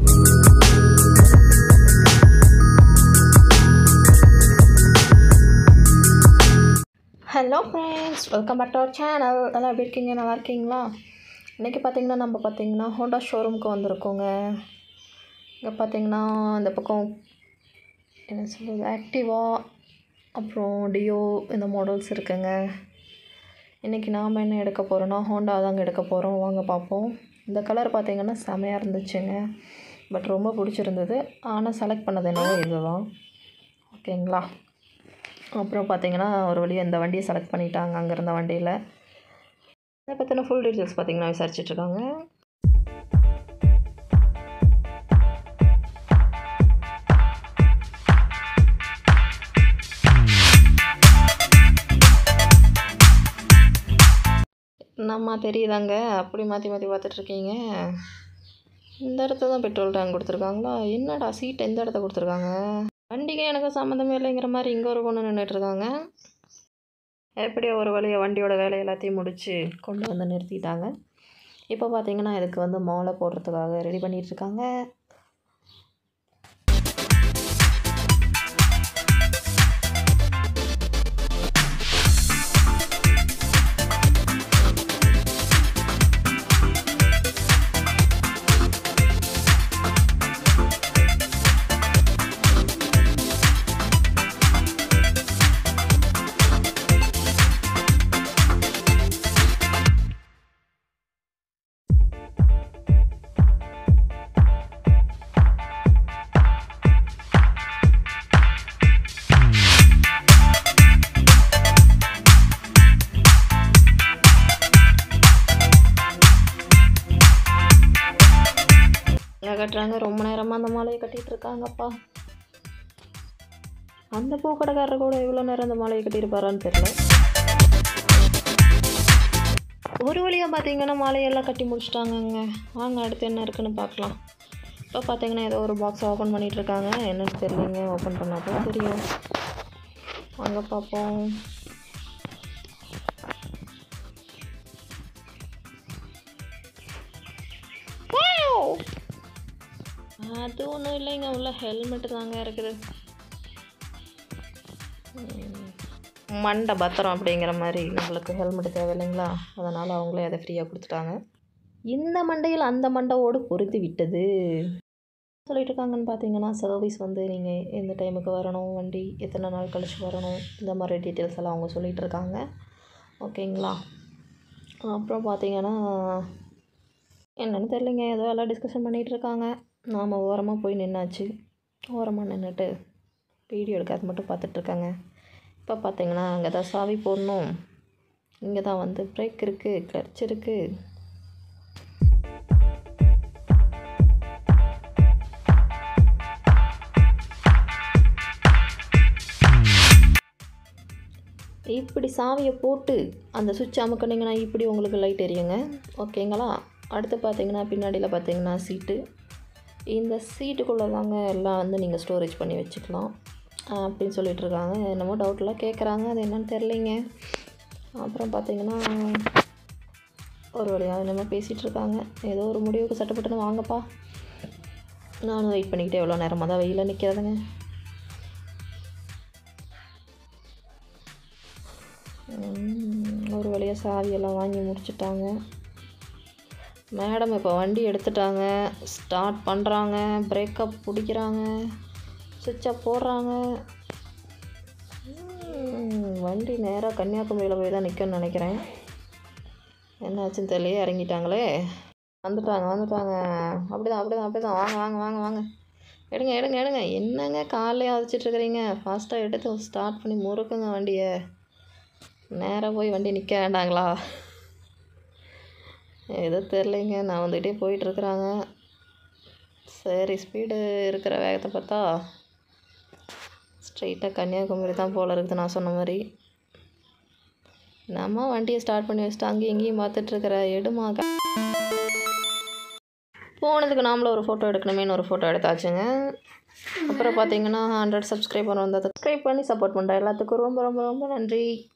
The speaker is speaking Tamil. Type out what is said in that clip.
hello friends welcome back to our channel எல்லாம் எப்படி இருக்கீங்க நல்லா இருக்கீங்களா இன்றைக்கி பார்த்தீங்கன்னா நம்ம பார்த்தீங்கன்னா ஹோண்டா ஷோரூமுக்கு வந்திருக்கோங்க இங்கே பார்த்தீங்கன்னா இந்த பக்கம் என்ன சொல்கிறது ஆக்டிவா அப்புறம் டியோ இந்த மாடல்ஸ் இருக்குங்க இன்றைக்கி நாம் என்ன எடுக்க போகிறோன்னா ஹோண்டா தாங்க எடுக்க போகிறோம் வாங்க பார்ப்போம் இந்த கலர் பார்த்தீங்கன்னா செமையாக இருந்துச்சுங்க பட் ரொம்ப பிடிச்சிருந்தது ஆனால் செலக்ட் பண்ணது என்னவோ இதுதான் ஓகேங்களா அப்புறம் பார்த்தீங்கன்னா ஒரு வழியாக இந்த வண்டியை செலக்ட் பண்ணிட்டாங்க அங்கே இருந்த வண்டியில் அதை பற்றின ஃபுல் டீட்டெயில்ஸ் பார்த்தீங்கன்னா விசாரிச்சுட்ருக்காங்க நம்ம தெரியுதாங்க அப்படி மாற்றி மாற்றி பார்த்துட்ருக்கீங்க இந்த இடத்துல தான் பெட்ரோல் டேங்க் கொடுத்துருக்காங்களா என்னடா சீட் எந்த இடத்த கொடுத்துருக்காங்க வண்டிக்கு எனக்கு சம்மந்தமே இல்லைங்கிற மாதிரி இங்கே ஒரு பொண்ணு நின்றுட்டுருக்காங்க எப்படியோ ஒரு வழியை வண்டியோட வேலை எல்லாத்தையும் முடித்து கொண்டு வந்து நிறுத்திட்டாங்க இப்போ பார்த்தீங்கன்னா இதுக்கு வந்து மாலை போடுறதுக்காக ரெடி பண்ணிகிட்ருக்காங்க எங்கே கட்டுறாங்க ரொம்ப நேரமாக அந்த மாலையை கட்டிகிட்டு இருக்காங்கப்பா அந்த பூக்கடைக்காரர் கூட இவ்வளோ நேரம் அந்த மாலையை கட்டியிருப்பாரான்னு தெரியல ஒரு வழியாக பார்த்தீங்கன்னா மாலையெல்லாம் கட்டி முடிச்சிட்டாங்கங்க வாங்க அடுத்து என்ன இருக்குன்னு பார்க்கலாம் இப்போ பார்த்தீங்கன்னா ஏதோ ஒரு பாக்ஸ் ஓப்பன் பண்ணிகிட்டு இருக்காங்க என்னன்னு தெரியலைங்க ஓப்பன் பண்ணால் தான் தெரியும் வாங்க பார்ப்போம் அது ஒன்றும் இல்லைங்க உள்ள ஹெல்மெட்டு தாங்க இருக்குது ம், மண்டை பத்திரம் அப்படிங்கிற மாதிரி நம்மளுக்கு ஹெல்மெட் தேவை இல்லைங்களா அதனால் அவங்களே அதை ஃப்ரீயாக கொடுத்துட்டாங்க இந்த மண்டையில் அந்த மண்டையோடு பொருத்தி விட்டது சொல்லிட்டு இருக்காங்கன்னு பார்த்தீங்கன்னா சர்வீஸ் வந்து நீங்கள் எந்த டைமுக்கு வரணும் வண்டி எத்தனை நாள் கழிச்சு வரணும் இந்த மாதிரி டீட்டெயில்ஸ் எல்லாம் அவங்க சொல்லிகிட்டு இருக்காங்க ஓகேங்களா அப்புறம் பார்த்தீங்கன்னா என்னன்னு தெரியலைங்க ஏதோ எல்லாம் டிஸ்கஷன் பண்ணிகிட்டு இருக்காங்க நாம் ஓரமாக போய் நின்னாச்சு ஓரமாக நின்றுட்டு வீடியோ எடுக்காது மட்டும் பார்த்துட்ருக்காங்க இப்போ பார்த்தீங்கன்னா அங்கே தான் சாவி போடணும் இங்கே தான் வந்து பிரேக் இருக்குது கிளர்ச் இருக்குது இப்படி சாவியை போட்டு அந்த சுவிட்ச் அமுக்குனீங்கன்னா இப்படி உங்களுக்கு லைட் எரியுங்க ஓகேங்களா அடுத்து பார்த்தீங்கன்னா பின்னாடியில் பார்த்தீங்கன்னா சீட்டு இந்த சீட்டுக்குள்ளே தாங்க எல்லாம் வந்து நீங்கள் ஸ்டோரேஜ் பண்ணி வச்சுக்கலாம் ஆஹ் அப்படின்னு சொல்லிட்டு இருக்காங்க என்னமோ டவுட்லாம் கேட்குறாங்க அது என்னன்னு தெரிலிங்க அப்புறம் பார்த்தீங்கன்னா ஒரு வழியாக என்னமோ பேசிகிட்டு இருக்காங்க ஏதோ ஒரு முடிவுக்கு சட்டப்பட்டுன்னு வாங்கப்பா நானும் வெயிட் பண்ணிக்கிட்டே எவ்வளோ நேரமாக தான் வெயிலில் நிற்கிறதுங்க உம், ஒரு வழியாக சாவியெல்லாம் வாங்கி முடிச்சிட்டாங்க மேடம் இப்போ வண்டி எடுத்துட்டாங்க ஸ்டார்ட் பண்ணுறாங்க பிரேக்கப் பிடிக்கிறாங்க சுவிட்சை போடுறாங்க உம், வண்டி நேராக கன்னியாகுமரியில் போய் தான் நிற்கும்னு நினைக்கிறேன் என்ன ஆச்சுன்னு தெரியலையே இறங்கிட்டாங்களே வந்துட்டாங்க வந்துட்டாங்க அப்படிதான் அப்படிதான் அப்படிதான் வாங்க வாங்க வாங்க வாங்க எடுங்க எடுங்க எடுங்க என்னங்க காலையே அழைச்சிட்ருக்கிறீங்க ஃபாஸ்ட்டாக எடுத்து ஸ்டார்ட் பண்ணி முறுக்குங்க வண்டியை நேராக போய் வண்டி நிற்க வேண்டாங்களா ஏதோ தெரிலைங்க நான் வந்துக்கிட்டே போயிட்டுருக்குறாங்க சரி ஸ்பீடு இருக்கிற வேகத்தை பார்த்தா ஸ்ட்ரைட்டாக கன்னியாகுமரி தான் போல இருக்குது நான் சொன்ன மாதிரி நம்ம வண்டியை ஸ்டார்ட் பண்ணி வச்சுட்டு அங்கேயும் இங்கேயும் பார்த்துட்ருக்குற எடுமா க- போனதுக்கு நாமளும் ஒரு ஃபோட்டோ எடுக்கணுமேனு ஒரு ஃபோட்டோ எடுத்தாச்சுங்க அப்புறம் பார்த்தீங்கன்னா ஹண்ட்ரட் சப்ஸ்கிரைபர் வந்தால் சப்ஸ்கிரைப் பண்ணி சப்போர்ட் பண்ணுற எல்லாத்துக்கும் ரொம்ப ரொம்ப ரொம்ப நன்றி